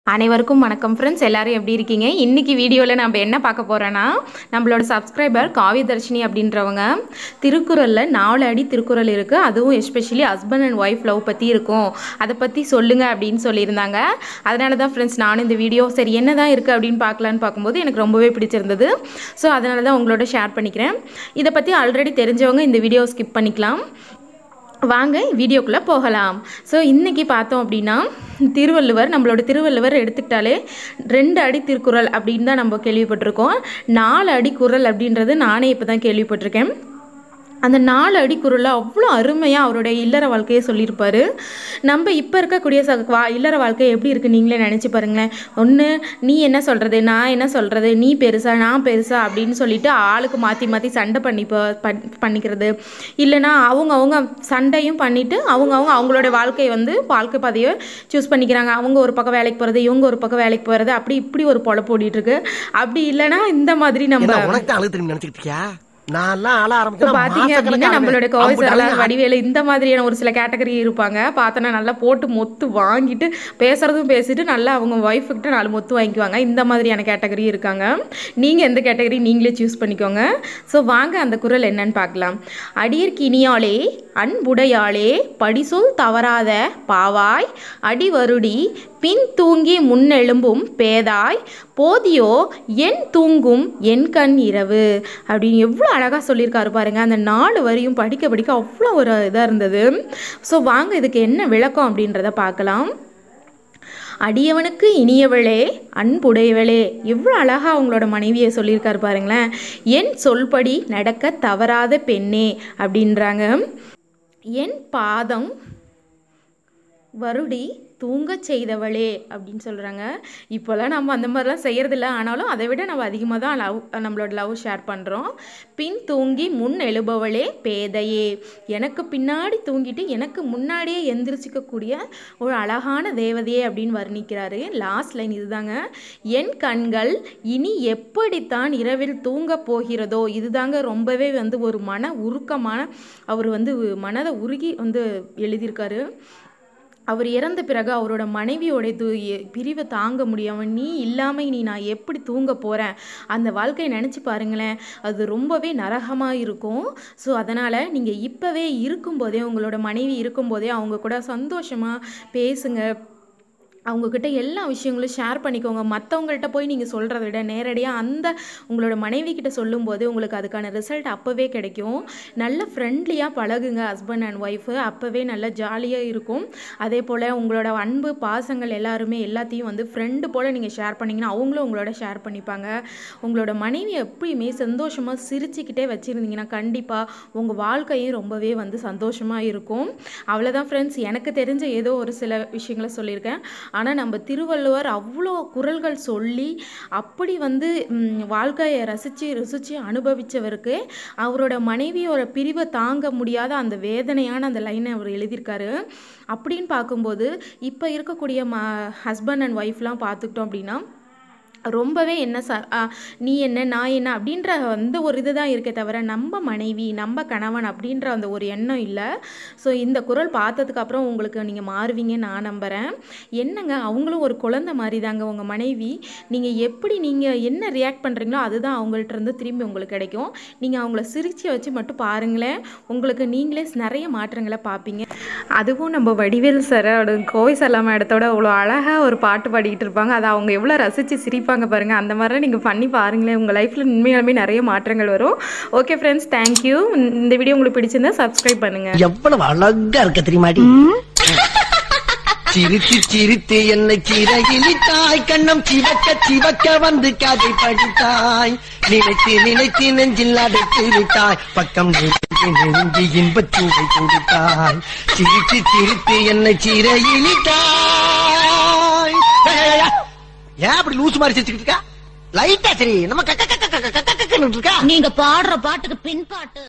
அனைவருக்கும் வணக்கம் ஃப்ரெண்ட்ஸ் எல்லாரும் எப்படி இருக்கீங்க இன்னைக்கு வீடியோவில் நம்ம என்ன பார்க்க போகிறோன்னா நம்மளோட சப்ஸ்கிரைபர் காவியதர்ஷினி அப்படின்றவங்க திருக்குறளில் நாலு அடி திருக்குறள் இருக்குது அதுவும் especially husband and wife love பற்றி இருக்கும் அதை பற்றி சொல்லுங்க அப்படின்னு சொல்லியிருந்தாங்க அதனால தான் ஃப்ரெண்ட்ஸ் நானும் இந்த வீடியோ சரி என்ன தான் இருக்குது அப்படின்னு பார்க்கலான்னு பார்க்கும்போது எனக்கு ரொம்பவே பிடிச்சிருந்தது ஸோ அதனால தான் உங்களோட ஷேர் பண்ணிக்கிறேன் இதை பற்றி ஆல்ரெடி தெரிஞ்சவங்க இந்த வீடியோ ஸ்கிப் பண்ணிக்கலாம் வாங்க வீடியோக்குள்ளே போகலாம் ஸோ இன்றைக்கி பார்த்தோம் அப்படின்னா திருவள்ளுவர் நம்மளோட திருவள்ளுவர் எடுத்துக்கிட்டாலே ரெண்டு அடி திருக்குறள் அப்படின்னு தான் நம்ம கேள்விப்பட்டிருக்கோம் நாலு அடி குறள் அப்படின்றது நானே இப்போ தான் கேள்விப்பட்டிருக்கேன் அந்த நாலு அடி குறளில் அவ்வளோ அருமையாக அவருடைய இல்லற வாழ்க்கையை சொல்லியிருப்பார் நம்ம இப்போ இருக்கக்கூடிய ச வா இல்லற வாழ்க்கை எப்படி இருக்குது நீங்களே நினச்சி பாருங்களேன் ஒன்று நீ என்ன சொல்கிறது நான் என்ன சொல்கிறது நீ பெருசா நான் பெருசா அப்படின்னு சொல்லிட்டு ஆளுக்கு மாற்றி மாற்றி சண்டை பண்ணி ப- பண்- பண்ணிக்கிறது இல்லைன்னா அவங்க அவங்க சண்டையும் பண்ணிவிட்டு அவங்க அவங்க அவங்களோட வாழ்க்கையை வந்து வாழ்க்கை பாதையை சூஸ் பண்ணிக்கிறாங்க அவங்க ஒரு பக்கம் வேலைக்கு போகிறது இவங்க ஒரு பக்கம் வேலைக்கு போகிறது அப்படி இப்படி ஒரு பொழப்பு ஓடிட்டு இருக்கு அப்படி இல்லைன்னா இந்த மாதிரி நம்ம என்ன உனக்கு தான் அழுது திரும்பி நினைச்சிட்டு இருக்கியா நான் எல்லாம் ஆள இப்போ ஆரம்பிச்சா பார்த்தீங்க அப்படின்னா நம்மளோட கோவைசரலாம் வடிவேலு இந்த மாதிரியான ஒரு சில கேட்டகரி இருப்பாங்க பார்த்தோன்னா நல்லா போட்டு மொத்து வாங்கிட்டு பேசுறதும் பேசிட்டு நல்லா அவங்க ஒய்ஃபுக்கிட்ட நாலு மொத்து வாங்கிக்குவாங்க இந்த மாதிரியான கேட்டகரி இருக்காங்க நீங்கள் எந்த கேட்டகரி நீங்களே சூஸ் பண்ணிக்கோங்க ஸோ வாங்க அந்த குரல் என்னன்னு பார்க்கலாம் அடியர்கினியாலே அன்புடையாளே படிசொல் தவறாத பாவாய் அடிவருடி பின் தூங்கி முன்னெழும்பும் பேதாய் போதியோ என் தூங்கும் என் கண் இரவு அப்படின்னு எவ்வளோ அழகாக சொல்லியிருக்காரு பாருங்க அந்த நாலு வரியும் படிக்க படிக்க அவ்வளோ ஒரு இதாக இருந்தது ஸோ வாங்க இதுக்கு என்ன விளக்கம் அப்படின்றத பார்க்கலாம் அடியவனுக்கு இனியவளே அன்புடையவளே எவ்வளோ அழகாக அவங்களோட மனைவியை சொல்லியிருக்காரு பாருங்களேன் என் சொல்படி நடக்க தவறாத பெண்ணே அப்படின்றாங்க என் பாதம் வருடி தூங்கச் செய்தவளே அப்படின்னு சொல்கிறாங்க இப்போல்லாம் நம்ம அந்த மாதிரிலாம் செய்கிறதில்ல ஆனாலும் அதை விட நம்ம அதிகமாக தான் லவ் நம்மளோட லவ் ஷேர் பண்ணுறோம் பின் தூங்கி முன் எழுபவளே பேதையே எனக்கு பின்னாடி தூங்கிட்டு எனக்கு முன்னாடியே எந்திரிச்சிக்கக்கூடிய ஒரு அழகான தேவதையே அப்படின்னு வர்ணிக்கிறாரு லாஸ்ட் லைன் இதுதாங்க என் கண்கள் இனி எப்படித்தான் இரவில் தூங்கப் போகிறதோ இதுதாங்க ரொம்பவே வந்து ஒரு மன உருக்கமான அவர் வந்து மனதை உருகி வந்து எழுதியிருக்காரு அவர் இறந்த பிறகு அவரோட மனைவியோட இது எ- பிரிவை தாங்க முடியாமல் நீ இல்லாமல் நீ நான் எப்படி தூங்க போகிறேன் அந்த வாழ்க்கையை நினச்சி பாருங்களேன் அது ரொம்பவே நரகமாக இருக்கும் ஸோ அதனால் நீங்கள் இப்போவே இருக்கும்போதே உங்களோட மனைவி இருக்கும்போதே அவங்க கூட சந்தோஷமாக பேசுங்க அவங்கக்கிட்ட எல்லா விஷயங்களும் ஷேர் பண்ணிக்கோங்க மற்றவங்கள்ட்ட போய் நீங்கள் சொல்கிறத விட நேரடியாக அந்த உங்களோட மனைவி கிட்ட சொல்லும்போது உங்களுக்கு அதுக்கான ரிசல்ட் அப்போவே கிடைக்கும் நல்ல ஃப்ரெண்ட்லியாக பழகுங்க ஹஸ்பண்ட் அண்ட் ஒய்ஃபு அப்போவே நல்ல ஜாலியாக இருக்கும் அதே போல் உங்களோட அன்பு பாசங்கள் எல்லாருமே எல்லாத்தையும் வந்து ஃப்ரெண்டு போல் நீங்கள் ஷேர் பண்ணிங்கன்னா அவங்களும் உங்களோட ஷேர் பண்ணிப்பாங்க உங்களோட மனைவி எப்பயுமே சந்தோஷமாக சிரிச்சுக்கிட்டே வச்சுருந்தீங்கன்னா கண்டிப்பாக உங்கள் வாழ்க்கையும் ரொம்பவே வந்து சந்தோஷமாக இருக்கும் அவ்வளோதான் ஃப்ரெண்ட்ஸ் எனக்கு தெரிஞ்ச ஏதோ ஒரு சில விஷயங்களை சொல்லியிருக்கேன் ஆனால் நம்ம திருவள்ளுவர் அவ்வளோ குறள்கள் சொல்லி அப்படி வந்து ம், வாழ்க்கையை ரசித்து ருசித்து அனுபவித்தவருக்கு அவரோட மனைவியோட பிரிவை தாங்க முடியாத அந்த வேதனையான அந்த லைனை அவர் எழுதியிருக்காரு அப்படின்னு பார்க்கும்போது இப்போ இருக்கக்கூடிய ம ஹஸ்பண்ட் அண்ட் ஒய்ஃப்லாம் பார்த்துக்கிட்டோம் அப்படின்னா ரொம்பவே என்ன சார் நீ என்ன நான் என்ன அப்படின்ற அந்த ஒரு இது தான் இருக்கே தவிர நம்ம மனைவி நம்ம கணவன் அப்படின்ற அந்த ஒரு எண்ணம் இல்லை ஸோ இந்த குரல் பார்த்ததுக்கு அப்புறம் உங்களுக்கு நீங்கள் மாறுவீங்க நான் நம்புகிறேன் என்னங்க அவங்களும் ஒரு குழந்தை மாதிரி தாங்க உங்கள் மனைவி நீங்கள் எப்படி நீங்கள் என்ன ரியாக்ட் பண்ணுறீங்களோ அதுதான் அவங்கள்ட்ட இருந்து திரும்பி உங்களுக்கு கிடைக்கும் நீங்கள் அவங்கள சிரிச்சு வச்சு மட்டும் பாருங்களேன் உங்களுக்கு நீங்களே நிறைய மாற்றங்களை பார்ப்பீங்க அதுவும் நம்ம வடிவேல் சாரோட கோவை சலாம இடத்தோட அவ்வளோ அழகாக ஒரு பாட்டு பாடிக்கிட்டு இருப்பாங்க அதை அவங்க எவ்வளோ ரசித்து சிரிப்பாங்க பாருங்கள் அந்த மாதிரிலாம் நீங்கள் பண்ணி பாருங்களேன் உங்கள் லைஃப்பில் உண்மையாலுமே நிறைய மாற்றங்கள் வரும் ஓகே ஃப்ரெண்ட்ஸ் தேங்க்யூ இந்த வீடியோ உங்களுக்கு பிடிச்சிருந்தா சப்ஸ்கிரைப் பண்ணுங்கள் எவ்வளவு அழகா இருக்க தெரியுமாடி சிரித்து சிரித்து என்னை சிறகிலிட்டாய் கண்ணம் சிவக்க சிவக்க வந்து கதை படித்தாய் நினைத்து நினைத்து நெஞ்சில் அடைத்து விட்டாய் பக்கம் நெருங்கி நெருங்கி இன்பச் சுவை கொடுத்தாய் சிரித்து சிரித்து என்னை சிறையிலிட்டாய் ஏன் அப்படி லூசு மாதிரி சிரிச்சுக்கிட்டு இருக்கா லைட்டா சரி நம்ம கக்க கக்க கக்க கக்க கக்கன்னு இருக்கா நீங்க பாடுற பாட்டுக்கு பின் பாட்டு